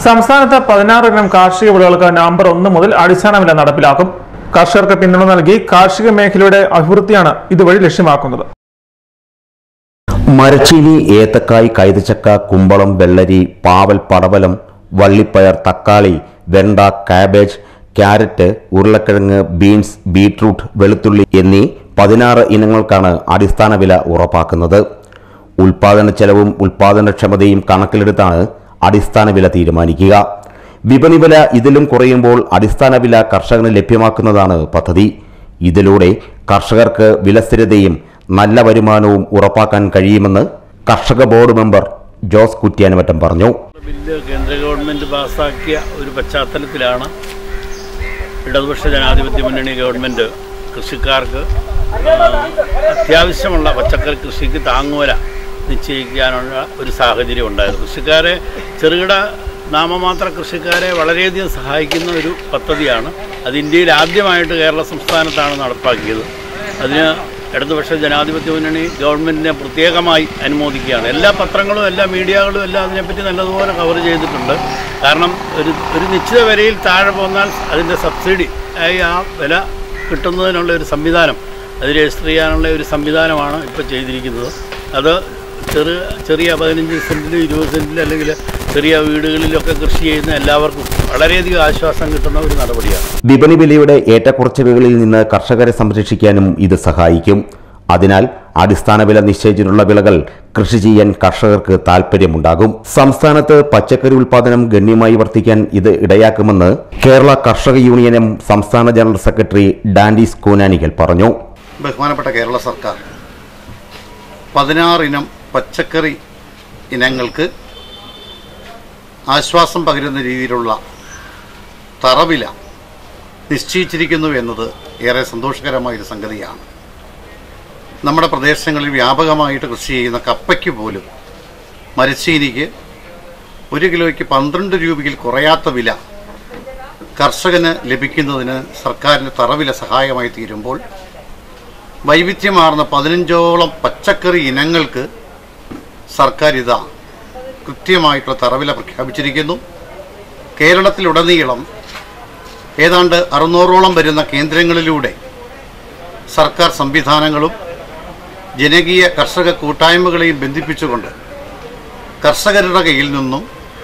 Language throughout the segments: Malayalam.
സംസ്ഥാനത്ത് പതിനാറ് ഇനം കാർഷിക വിളകൾക്ക് നവംബർ ഒന്ന് മുതൽ അടിസ്ഥാന വില നടപ്പിലാക്കും കർഷകർക്ക് പിന്തുണ നൽകി കാർഷിക മേഖലയുടെ അഭിവൃദ്ധിയാണ് ഇതുവഴി ലക്ഷ്യമാക്കുന്നത് മരച്ചീനി ഏത്തക്കായ് കൈതച്ചക്ക കുമ്പളം വെള്ളരി പാവൽ പടവലം വള്ളിപ്പയർ തക്കാളി വെണ്ട കാബേജ് ക്യാരറ്റ് ഉരുളക്കിഴങ്ങ് ബീൻസ് ബീട്രൂട്ട് വെളുത്തുള്ളി എന്നീ പതിനാറ് ഇനങ്ങൾക്കാണ് അടിസ്ഥാന വില ഉറപ്പാക്കുന്നത് ഉൽപാദന ചെലവും ഉൽപാദനക്ഷമതയും കണക്കിലെടുത്താണ് അടിസ്ഥാന വില തീരുമാനിക്കുക വിപണി വില ഇതിലും കുറയുമ്പോൾ അടിസ്ഥാന വില കർഷകന് ലഭ്യമാക്കുന്നതാണ് പദ്ധതി ഇതിലൂടെ കർഷകർക്ക് വിലസ്ഥിരതയും നല്ല വരുമാനവും ഉറപ്പാക്കാൻ കഴിയുമെന്ന് കർഷക ബോർഡ് മെമ്പർ ജോസ് കുറ്റ്യാനുമറ്റം പറഞ്ഞു ബില്ല് കേന്ദ്ര ഗവൺമെൻറ് പാസ്സാക്കിയ ഒരു പശ്ചാത്തലത്തിലാണ് ഇടതുപക്ഷ ജനാധിപത്യ മുന്നണി ഗവൺമെൻറ് കൃഷിക്കാർക്ക് ആ, അത്യാവശ്യമുള്ള പച്ചക്കറി കൃഷിക്ക് താങ്ങുവില നിശ്ചയിക്കാനുള്ള ഒരു സാഹചര്യം ഉണ്ടായിരുന്നു കൃഷിക്കാരെ ചെറുകിട നാമമാത്ര കൃഷിക്കാരെ വളരെയധികം സഹായിക്കുന്ന ഒരു പദ്ധതിയാണ് അത് ഇന്ത്യയിൽ ആദ്യമായിട്ട് കേരള സംസ്ഥാനത്താണ് നടപ്പാക്കിയത് അതിന് ഇടതുപക്ഷ ജനാധിപത്യ മുന്നണി ഗവൺമെൻറ്റിനെ പ്രത്യേകമായി അനുമോദിക്കുകയാണ് എല്ലാ പത്രങ്ങളും എല്ലാ മീഡിയകളും എല്ലാം അതിനെപ്പറ്റി നല്ലതുപോലെ കവർ ചെയ്തിട്ടുണ്ട് കാരണം ഒരു ഒരു നിശ്ചിത വിലയിൽ താഴെ പോന്നാൽ അതിൻ്റെ സബ്സിഡി ആയി ആ വില കിട്ടുന്നതിനുള്ള ഒരു സംവിധാനം അത് രജിസ്റ്റർ ചെയ്യാനുള്ള ഒരു സംവിധാനമാണ് ഇപ്പോൾ ചെയ്തിരിക്കുന്നത് അത് ചെറു ചെറിയ പതിനഞ്ച് സെൻറ്റിലും ഇരുപത് സെൻറ്റിലും അല്ലെങ്കിൽ ചെറിയ വീടുകളിലൊക്കെ കൃഷി ചെയ്യുന്ന എല്ലാവർക്കും വളരെയധികം ആശ്വാസം കിട്ടുന്ന ഒരു നടപടിയാണ് വിപണി വിലയുടെ ഏറ്റക്കുറച്ചിലുകളിൽ നിന്ന് കർഷകരെ സംരക്ഷിക്കാനും ഇത് സഹായിക്കും അതിനാൽ അടിസ്ഥാന വില നിശ്ചയിച്ചിട്ടുള്ള വിളകൾ കൃഷി ചെയ്യാൻ കർഷകർക്ക് താൽപ്പര്യമുണ്ടാകും സംസ്ഥാനത്ത് പച്ചക്കറി ഉൽപാദനം ഗണ്യമായി വർദ്ധിക്കാൻ ഇത് ഇടയാക്കുമെന്ന് കേരള കർഷക യൂണിയനും സംസ്ഥാന ജനറൽ സെക്രട്ടറി ഡാൻഡീസ് കൂനാനിക്കൽ പറഞ്ഞു ബഹുമാനപ്പെട്ട കേരള സർക്കാർ പതിനാറിനം പച്ചക്കറി ഇനങ്ങൾക്ക് ആശ്വാസം പകരുന്ന രീതിയിലുള്ള തറവില നിശ്ചയിച്ചിരിക്കുന്നു എന്നത് ഏറെ സന്തോഷകരമായൊരു സംഗതിയാണ് നമ്മുടെ പ്രദേശങ്ങളിൽ വ്യാപകമായിട്ട് കൃഷി ചെയ്യുന്ന കപ്പയ്ക്ക് പോലും മരച്ചീനിക്ക് ഒരു കിലോയ്ക്ക് പന്ത്രണ്ട് രൂപയിൽ കുറയാത്ത വില കർഷകന് ലഭിക്കുന്നതിന് സർക്കാരിൻ്റെ തറവില സഹായമായി തീരുമ്പോൾ വൈവിധ്യമാർന്ന പതിനഞ്ചോളം പച്ചക്കറി ഇനങ്ങൾക്ക് സർക്കാർ ഇതാ കൃത്യമായിട്ടുള്ള തറവില പ്രഖ്യാപിച്ചിരിക്കുന്നു കേരളത്തിലുടനീളം ഏതാണ്ട് അറുന്നൂറോളം വരുന്ന കേന്ദ്രങ്ങളിലൂടെ സർക്കാർ സംവിധാനങ്ങളും ജനകീയ കർഷക കൂട്ടായ്മകളെയും ബന്ധിപ്പിച്ചുകൊണ്ട് കർഷകരുടെ കയ്യിൽ നിന്നും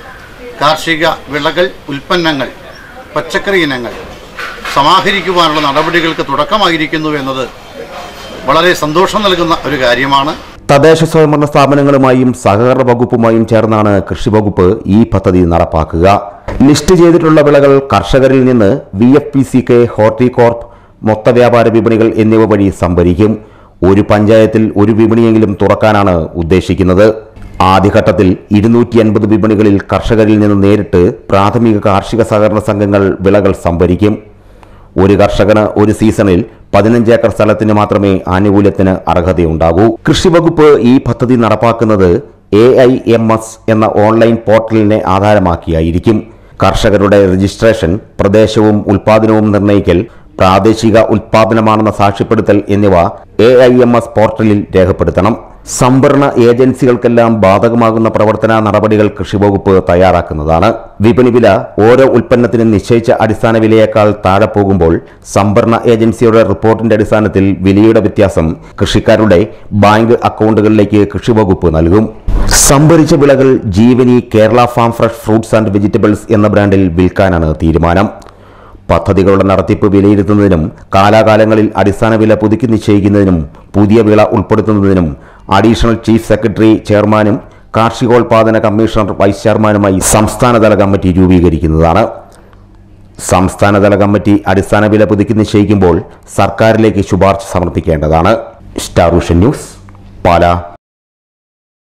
കാർഷിക വിളകൾ ഉൽപ്പന്നങ്ങൾ പച്ചക്കറി ഇനങ്ങൾ സമാഹരിക്കുവാനുള്ള നടപടികൾക്ക് തുടക്കമായിരിക്കുന്നു എന്നത് വളരെ സന്തോഷം നൽകുന്ന ഒരു കാര്യമാണ് തദ്ദേശ സ്വയംഭരണ സ്ഥാപനങ്ങളുമായും സഹകരണ വകുപ്പുമായും ചേർന്നാണ് കൃഷി വകുപ്പ് ഈ പദ്ധതി നടപ്പാക്കുക ലിസ്റ്റ് ചെയ്തിട്ടുള്ള വിളകൾ കർഷകരിൽ നിന്ന് V F P C K Horticorp മൊത്ത വ്യാപാര വിപണികൾ എന്നിവ വഴി സംഭരിക്കും ഒരു പഞ്ചായത്തിൽ ഒരു വിപണിയെങ്കിലും തുറക്കാനാണ് ഉദ്ദേശിക്കുന്നത് ആദ്യഘട്ടത്തിൽ ഇരുന്നൂറ്റി അൻപത് വിപണികളിൽ കർഷകരിൽ നിന്ന് നേരിട്ട് പ്രാഥമിക കാർഷിക സഹകരണ സംഘങ്ങൾ വിളകൾ സംഭരിക്കും ഒരു കർഷകന് ഒരു സീസണിൽ പതിനഞ്ച് ഏക്കർ സ്ഥലത്തിന് മാത്രമേ ആനുകൂല്യത്തിന് അർഹതയുണ്ടാകൂ കൃഷി വകുപ്പ് ഈ പദ്ധതി നടപ്പാക്കുന്നത് എ ഐ എം എസ് എന്ന ഓൺലൈൻ പോർട്ടലിനെ ആധാരമാക്കിയായിരിക്കും കർഷകരുടെ രജിസ്ട്രേഷൻ പ്രദേശവും ഉൽപാദനവും നിർണ്ണയിക്കൽ പ്രാദേശിക ഉൽപാദനമാണെന്ന സാക്ഷ്യപ്പെടുത്തൽ എന്നിവ എ ഐ എം എസ് പോർട്ടലിൽ രേഖപ്പെടുത്തണം സംഭരണ ഏജൻസികൾക്കെല്ലാം ബാധകമാകുന്ന പ്രവർത്തന നടപടികൾ കൃഷിവകുപ്പ് തയ്യാറാക്കുന്നതാണ് വിപണി വില ഓരോ ഉൽപ്പന്നത്തിനും നിശ്ചയിച്ച അടിസ്ഥാന വിലയേക്കാൾ താഴെ പോകുമ്പോൾ സംഭരണ ഏജൻസിയുടെ റിപ്പോർട്ടിന്റെ അടിസ്ഥാനത്തിൽ വിലയുടെ വ്യത്യാസം കൃഷിക്കാരുടെ ബാങ്ക് അക്കൗണ്ടുകളിലേക്ക് കൃഷിവകുപ്പ് നൽകും സംഭരിച്ച വിളകൾ Jeevani Kerala farm fresh fruits and vegetables എന്ന ബ്രാൻഡിൽ വിൽക്കാനാണ് തീരുമാനം പദ്ധതികളുടെ നടത്തിപ്പ് വിലയിരുത്തുന്നതിനും കാലാകാലങ്ങളിൽ അടിസ്ഥാന വില പുതുക്കി നിശ്ചയിക്കുന്നതിനും പുതിയ വിള ഉൾപ്പെടുത്തുന്നതിനും അഡീഷണൽ ചീഫ് സെക്രട്ടറി ചെയർമാനും കാർഷികോൽപാദന കമ്മീഷണർ വൈസ് ചെയർമാനുമായി സംസ്ഥാനതല കമ്മിറ്റി രൂപീകരിക്കുന്നതാണ് സംസ്ഥാനതല കമ്മിറ്റി അടിസ്ഥാന വില പുതുക്കി നിശ്ചയിക്കുമ്പോൾ സർക്കാരിലേക്ക് ശുപാർശ സമർപ്പിക്കേണ്ടതാണ് സ്റ്റാർ വിഷൻ ന്യൂസ് പാലാ